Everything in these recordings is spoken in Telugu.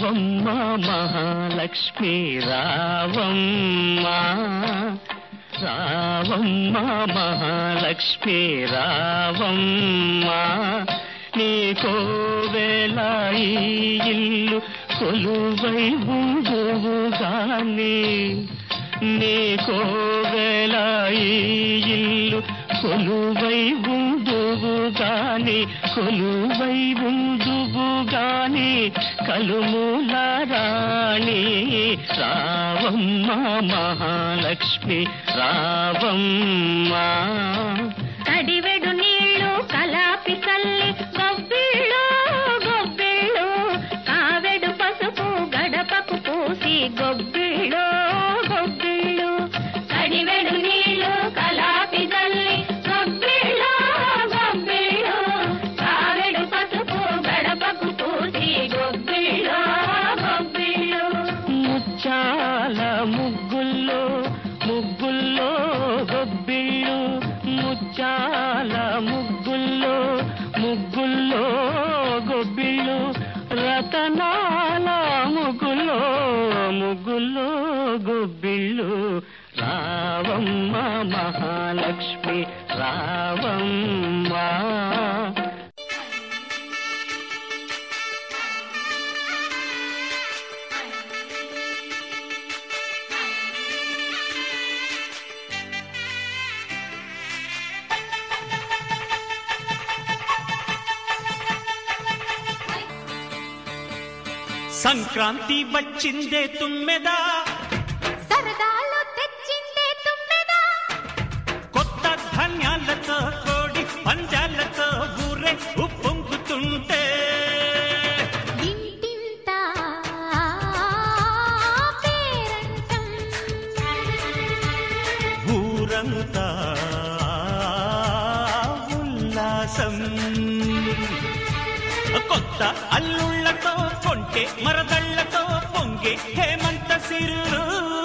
రావమ్మ మహాలక్ష్మి రావమ్మ రావమ్మ మహాలక్ష్మి రావమ్మ నీకో వేళ ఈ ఇల్లు కొలువై ఉందువుగాని నీకో వేళ ఈ ఇల్లు కొలువై ఉందువుగాని కొలువై ఉందువుగాని కలుమూల రాణి రావమ్మ మహాలక్ష్మి రావమ్మ కడివెడు నీళ్లు కలాపి చల్లి గొబ్బిళ్ళు గొబ్బిళ్ళు కావెడు పసుపు గడపకు పూసి గొబ్బిళ్ళు గొబ్బిళ్ళు కడివెడు నీళ్లు కలాపి చల్లి గొబ్బిళ్ళు గొబ్బిళ్ళు కావెడు పసుపు గడపకు పూసి గొబ్బిళ్ళు గొబ్బిళ్ళు ముచ్చాల ముగ్గుల్లో ముగ్గుల్లో గొబ్బిళ్ళు ముచ్చాల ముగ్గుల్లో ముగ్గుల్లో గొబ్బిళ్ళు రతనాల ముగ్గుల్లో ముగ్గుల్లో గొబ్బిళ్ళు రావమ్మ మహాలక్ష్మి రావమ్మ సంక్రాంతి వచ్చిందే తుమ్మెదా సరదాలు తెచ్చిందే తుమ్మెదా కొత్త ధాన్యాలతో కోడి పంజాలతో ఊరే ఉప్పొంగుతుంటే ఇంటింటా పేరంటం ఊరంతా ఉల్లాసం కొత్త అల్లుళ్ళతో కొంటే మరదళ్ళతో పొంగే హేమంత సిరు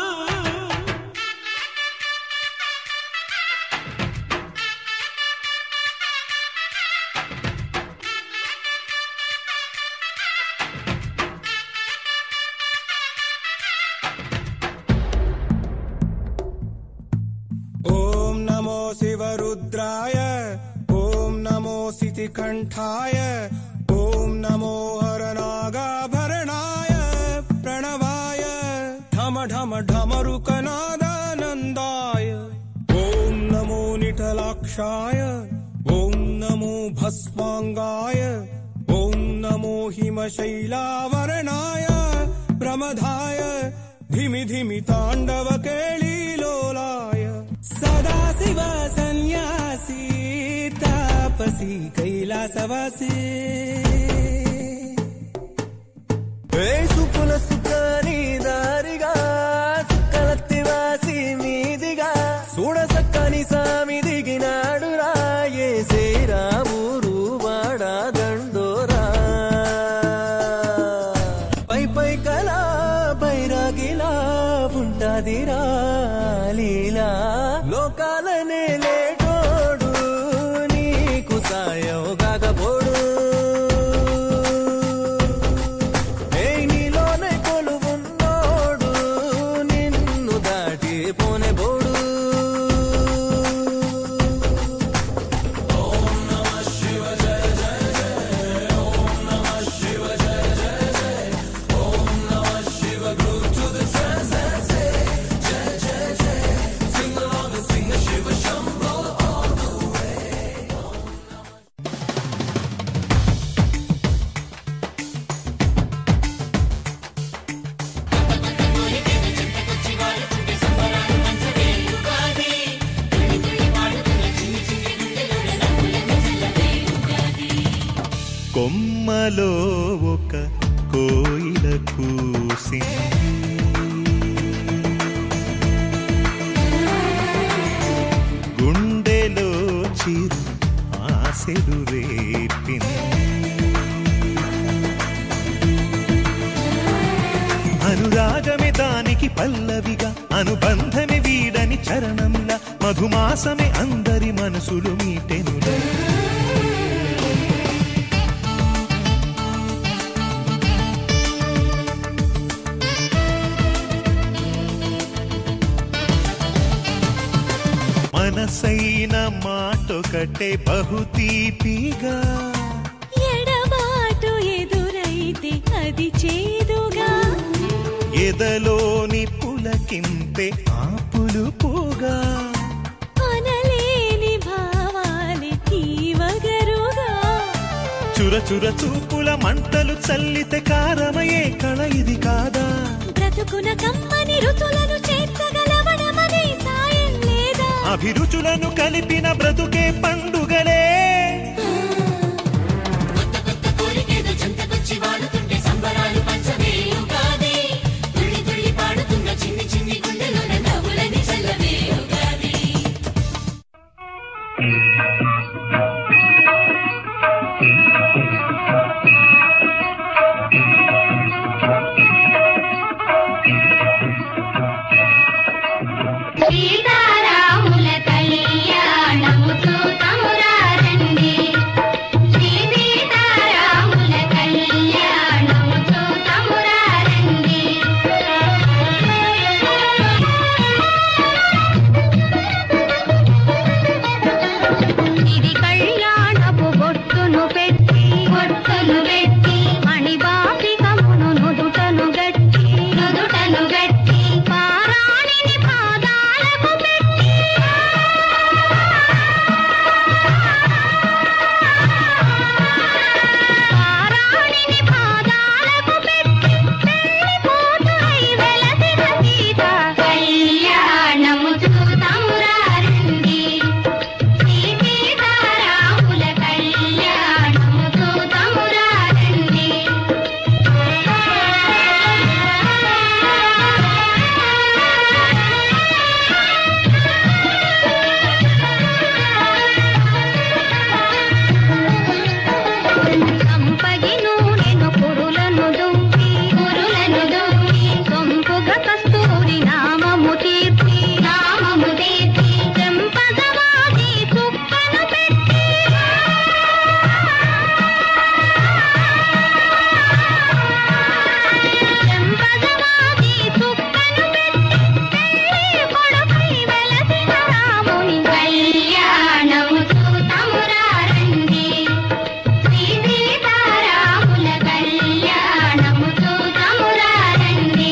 ॐ नमो शिवरुद्राय ॐ नमो सितिकण्ठाय ॐ नमो हरनागाभरणाय प्रणवाय ढम ढम ढमरुकनादानन्दाय ॐ नमो निटलाक्षाय ॐ नमो भस्माङ्गाय ॐ नमो हिमशैलावरणाय प्रमदाय धिमि धिमि ताण्डव केळीलोलाय सदा शिव सन्न्यासी तापसी कैलासवासी సుకుల సుఖాని దారిగా చుక్కలత్తి వాసి మీదిగా చూడ సక్కని సామి దిగినాడు రాయే శ్రీరామురు వాడా దండోరా పై పై కలా బైరాగిలా ఉంటాదిరా లీలా లోకాలనే లేటోడు నీకు సాయం కాకపోడు ఏ నీలోనే కొలువున్నోడు నిన్ను దాటి పోనే బోడు కొమ్మలో ఒక కోయిల కూసి గుండెలో చిరు ఆశలు రేపింది అనురాగమే దానికి పల్లవిగా అనుబంధమే వీడని చరణంలా మధుమాసమే అందరి మనసులు మీటెనులా మనసొకటే బహుతీపిగా ఎడబాటు ఎదురైతే అది చేదుగా ఎదలోని పులకింతే ఆపులు పోగా అనలేని భావాలే తీవగరుగా చుర చుర చూపుల మంటలు చల్లితే కారమయే కళ ఇది కాదా బ్రతుకున కమ్మని రుచులను చేర్చగలవడమనే సాయం లేదా అభిరుచులను కలిపిన బ్రతుకే పండుగలే సీతారాముల కళ్యాణము చూతమురారండి శ్రీ సీతారాముల కళ్యాణము చూతమురారండి ఇది కళ్యాణపు బొట్టును పెట్టి బొట్టును పెట్టి మణిబాపికమును నుదుటను గట్టి నుదుటను గట్టి పారాణిని పాదాలకు పెట్టి పారాణిని పాదాలకు పెట్టి పెళ్లి కూతురై వెలసిన సీత కళ్యాణము చూతమురారండి శ్రీ సీతారాముల కళ్యాణము చూతమురారండి సంపగి నూనెను పురులను దుంపి పురులను దుంపి సొంపుగ కస్తూరి నామము తీర్చి నామము తీర్చి చెంపగవాది చుక్కను పెట్టి చెంపగవాది చుక్కను పెట్టి పెళ్లి కొడుకై వెలసిన రాముని కళ్యాణము చూతమురారండి శ్రీ సీతారాముల కళ్యాణము చూతమురారండి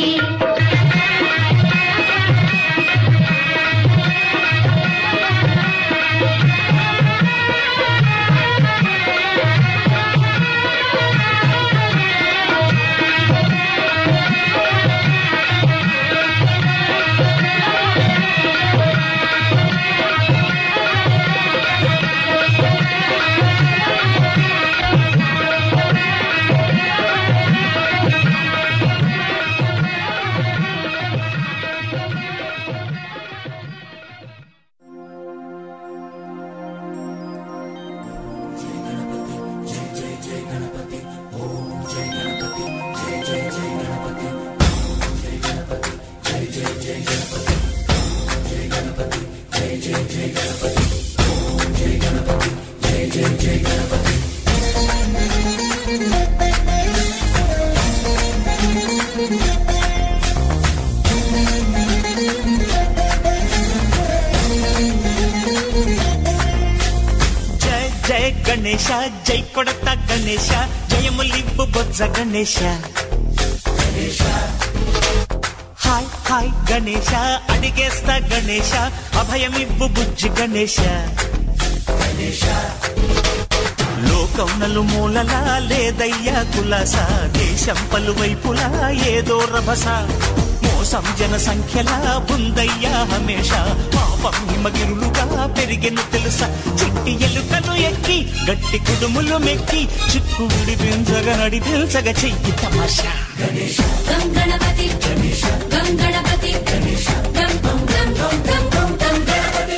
జయ జయ గణేశ జై కొడత గణేశ జయములివ్వు బొజ్జ గణేశ హాయ్ హాయ్ గణేశ అడిగేస్తా గణేశ అభయమివ్వు బుజ్జి గణేశ లోకం నలుమూలలా లేదయ్యా కులాస దేశం పలువైపులా ఏదో రభస మోసం జన సంఖ్యలా ఉందయ్యా హమేష పాపం హిమగిరులుగా పెరిగెను తెలుసా చిట్టి ఎలుకలు ఎక్కి గట్టి కుడుములు మెక్కి చిక్కు విడిపించగ నడిపించగ చెయ్యి తమాషా గం గణపతి గం గణపతి గం గం గం గం గం గం గణపతి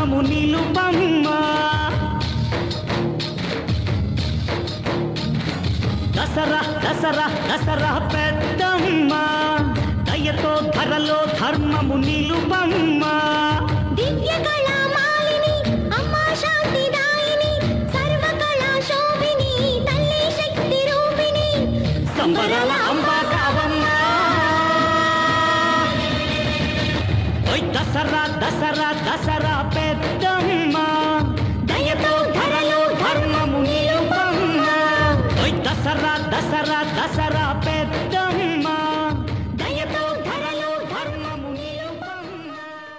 ధర్మము నిలుపమ్మ దసరా దసరా దసరా పెద్దమ్మ దయతో ధరలో ధర్మము నిలుపమ్మ దివ్య కళామాలిని అమ్మా శాంతిదాయిని సర్వకళా శోభిని తల్లి శక్తి రూపిణి సంబరాల అంబా కావమ్మ ఓయ్ దసరా దసరా దసరా పెద్దమ్మ దయతో ధరలో ధర్మము నిలుపమ్మ ఓయ్ దసరా దసరా దసరా పెద్దమ్మ దయతో ధరలో ధర్మము నిలుపమ్మ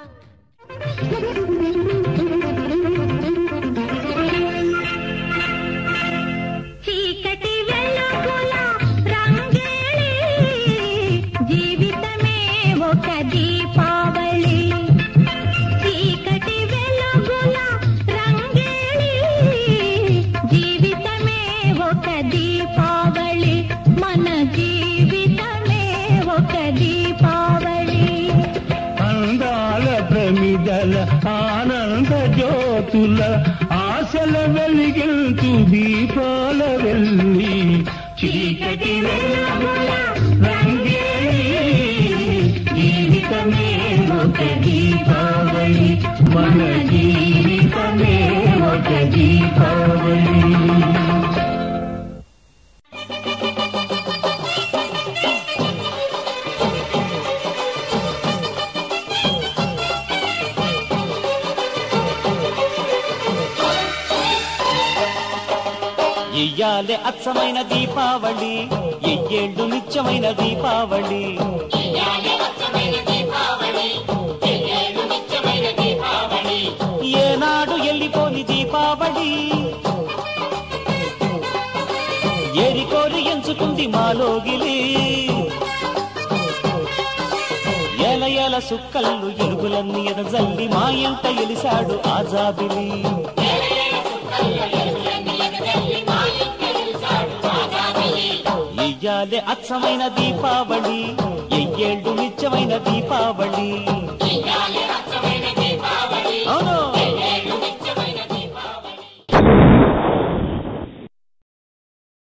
చీకటి వెలుగుల రంగేళి జీవితమే ఒక దీపావళి చీకటి వెలుగుల రంగేళి జీవితమే ఒక దీపావళి మన జీవితమే ఒక దీపావళి అందాల ప్రమిదల ఆనంద జ్యోతుల ఆశల వెలిగించు దీపాల వెళ్ళి చీకటి వెలుగుల రంగేలి జీవితమే ఒక దీపావళి మన జీవితమే ఒక దీపావళి ఎయ్యాలే అచ్చమైన దీపావళి ఎయ్యేళ్ళు నిత్యమైన దీపావళి ఏనాడు ఎల్లిపోని దీపావళి ఏరికోరి ఎంచుకుంది మాలోగిలి ఎల ఎల సుక్కల్లు ఎలుగులన్నీ ఎదజల్లి మా ఇంట ఎలిశాడు ఆజాబిలి ఎయ్యాలే అచ్చమైన దీపావళి ఎయ్యేళ్ళు నిత్యమైన దీపావళి